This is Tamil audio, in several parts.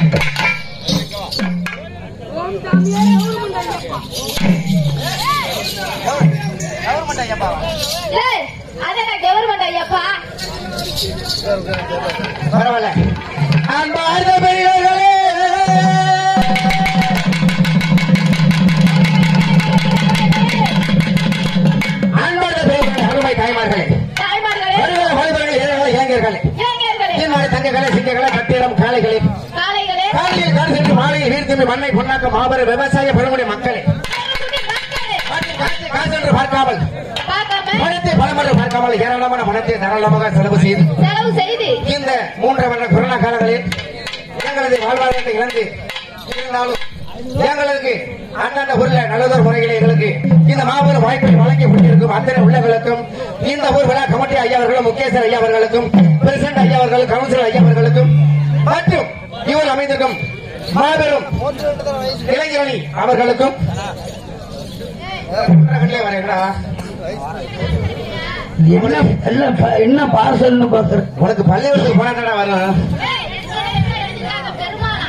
ஏய், அது என்ன கவர்மெண்ட் ஐயப்பா பரவாயில்ல அன்பார்ந்த பெரியவர்களே அன்பார்ந்த பெரியவர்களே அருமை தாய்மார்களே தாய்மார்களே வருகிற வாலிபர்களே இளைஞர்களே, இளைஞர்களே இளைஞர்களே தீர்மானி தங்கங்களே சிங்கங்களே கட்டிடம் காளைகளே காளைகளே காலையில் காடு சென்று மாலையில் வீழ்த்துமி மண்ணை பொன்னாக்க மாபெரும் விவசாய பழங்குடி மக்களே மக்களே, காற்று காற்று காசு என்று பார்க்காமல் பார்க்காம பணத்தை பலமன்று பார்க்காமல் ஏராளமான பணத்தை தாராளமாக செலவு செய்து செலவு செய்து இந்த மூன்று வருட கொரோனா காலங்களில் எங்களது வாழ்வாதாரத்தை இழந்து இருந்தாலும் எங்களுக்கு அந்தந்த ஊர்ல நல்லதொரு முறையில் எங்களுக்கு இந்த மாபெரும் வாய்ப்பை வழங்கி கொண்டிருக்கும் அத்தனை உள்ளங்களுக்கும் இந்த ஊர் விழா கமிட்டி ஐயா அவர்களும் முக்கியஸ்தர் ஐயா அவர்களுக்கும் பிரசிடண்ட் ஐயா அவர்களும் கவுன்சிலர் ஐயா அவர்களுக்கும் மற்றும் இவர் அமைந்திருக்கும் மாபெரும் இளைஞரணி அவர்களுக்கும் வரேன்டா என்ன என்ன ப- என்ன பார்சல்னு பாக்குறேன் உனக்கு பள்ளிக்கூடத்துக்கு போனா வரும் ஏய், நாங்க பெருமானா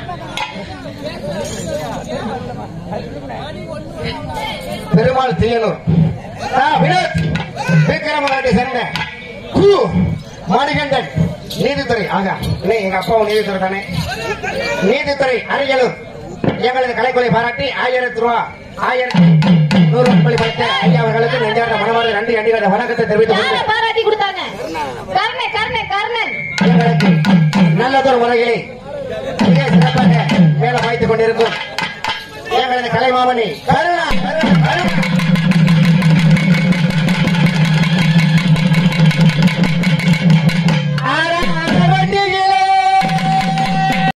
பெருமாள் தியனூர் ஆ, வினோத் விக்ரமநாட்டை சேர்ந்த கு மணிகண்டன் நீதித்துறை ஆகா இல்லை எங்க அப்பாவும் நீதித்துறை தானே நீதித்துறை அரியலூர் எங்களது கலைக்கொலை பாராட்டி ஆயிரத்தி ரூபா ஆயிரத்தி நூறு ரூபாய் படைத்த ஐயா அவர்களுக்கு நெஞ்சார்ந்த மனமார்ந்த நன்றி அண்டிகார வணக்கத்தை தெரிவித்துக் யாரை கொண்டு பாராட்டி கொடுத்தாங்க கர்ணன் கர்ணன் கர்ணன் எங்களுக்கு நல்லதொரு முறையிலே மிக சிறப்பாக மேல வாய்த்துக் கொண்டிருக்கும் எங்களது கலைமாமணி கருணா கருணா